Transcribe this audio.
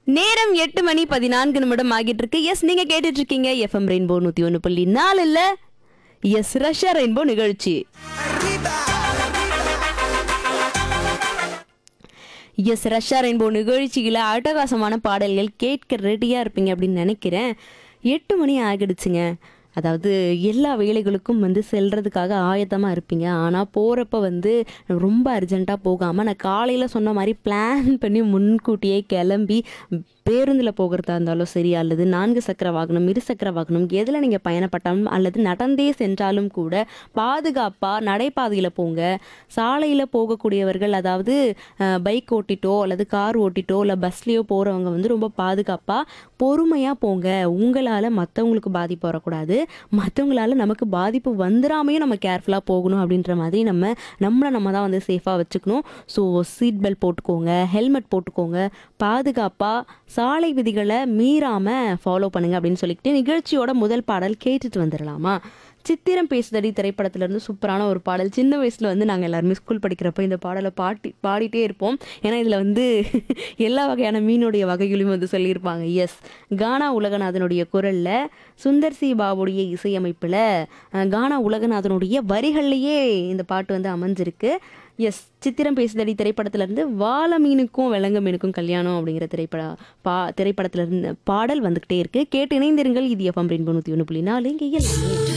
நேரம் எட்டு மணி பதினான்கு நிமிடம் ஆகிட்டு இருக்கு எஸ் நீங்க கேட்டுட்டு இருக்கீங்க எஃப்எம் ரெயின்போ நூத்தி ஒன்று புள்ளி நாலு இல்ல எஸ் ரஷ்யா ரெயின்போ நிகழ்ச்சி எஸ் ரஷ்யா ரெயின்போ நிகழ்ச்சியில் அட்டகாசமான பாடல்கள் கேட்க ரெடியாக இருப்பீங்க அப்படின்னு நினைக்கிறேன் எட்டு மணி ஆகிடுச்சுங்க அதாவது எல்லா வேலைகளுக்கும் வந்து செல்றதுக்காக ஆயத்தமாக இருப்பீங்க ஆனால் போகிறப்ப வந்து ரொம்ப அர்ஜென்ட்டாக போகாமல் நான் காலையில் சொன்ன மாதிரி பிளான் பண்ணி முன்கூட்டியே கிளம்பி பேருந்தில் போகிறதா இருந்தாலும் சரி அல்லது நான்கு சக்கர வாகனம் இரு சக்கர வாகனம் எதில் நீங்கள் பயணப்பட்டாலும் அல்லது நடந்தே சென்றாலும் கூட பாதுகாப்பாக நடைபாதையில் போங்க சாலையில் போகக்கூடியவர்கள் அதாவது பைக் ஓட்டிட்டோ அல்லது கார் ஓட்டிட்டோ இல்லை பஸ்லேயோ போகிறவங்க வந்து ரொம்ப பாதுகாப்பாக பொறுமையாக போங்க உங்களால் மற்றவங்களுக்கு பாதிப்பு வரக்கூடாது மற்றவங்களால நமக்கு பாதிப்பு வந்துடாமையும் நம்ம கேர்ஃபுல்லாக போகணும் அப்படின்ற மாதிரி நம்ம நம்மளை நம்ம தான் வந்து சேஃபாக வச்சுக்கணும் ஸோ சீட் பெல்ட் போட்டுக்கோங்க ஹெல்மெட் போட்டுக்கோங்க பாதுகாப்பாக சாலை விதிகளை மீறாமல் ஃபாலோ பண்ணுங்க அப்படின்னு சொல்லிட்டு நிகழ்ச்சியோட முதல் பாடல் கேட்டுட்டு வந்துடலாமா சித்திரம் பேசுதடி திரைப்படத்திலேருந்து சூப்பரான ஒரு பாடல் சின்ன வயசில் வந்து நாங்கள் எல்லாருமே ஸ்கூல் படிக்கிறப்ப இந்த பாடலை பாட்டி பாடிட்டே இருப்போம் ஏன்னா இதில் வந்து எல்லா வகையான மீனுடைய வகைகளையும் வந்து சொல்லியிருப்பாங்க எஸ் கானா உலகநாதனுடைய குரலில் சுந்தர் சி பாபுடைய இசையமைப்பில் அஹ், கானா உலகநாதனுடைய வரிகள்லையே இந்த பாட்டு வந்து அமைஞ்சிருக்கு எஸ் சித்திரம் பேசுதடி திரைப்படத்திலேருந்து வாழ மீனுக்கும் விலங்கு மீனுக்கும் கல்யாணம் அப்படிங்கிற திரைப்பட பா திரைப்படத்திலிருந்து பாடல் வந்துக்கிட்டே இருக்கு கேட்டு இணைந்திருங்கள் இது எஃப்எம் ரெண்டு நூற்றி ஒன்று புள்ளி நாலு இங்கே எல்லாமே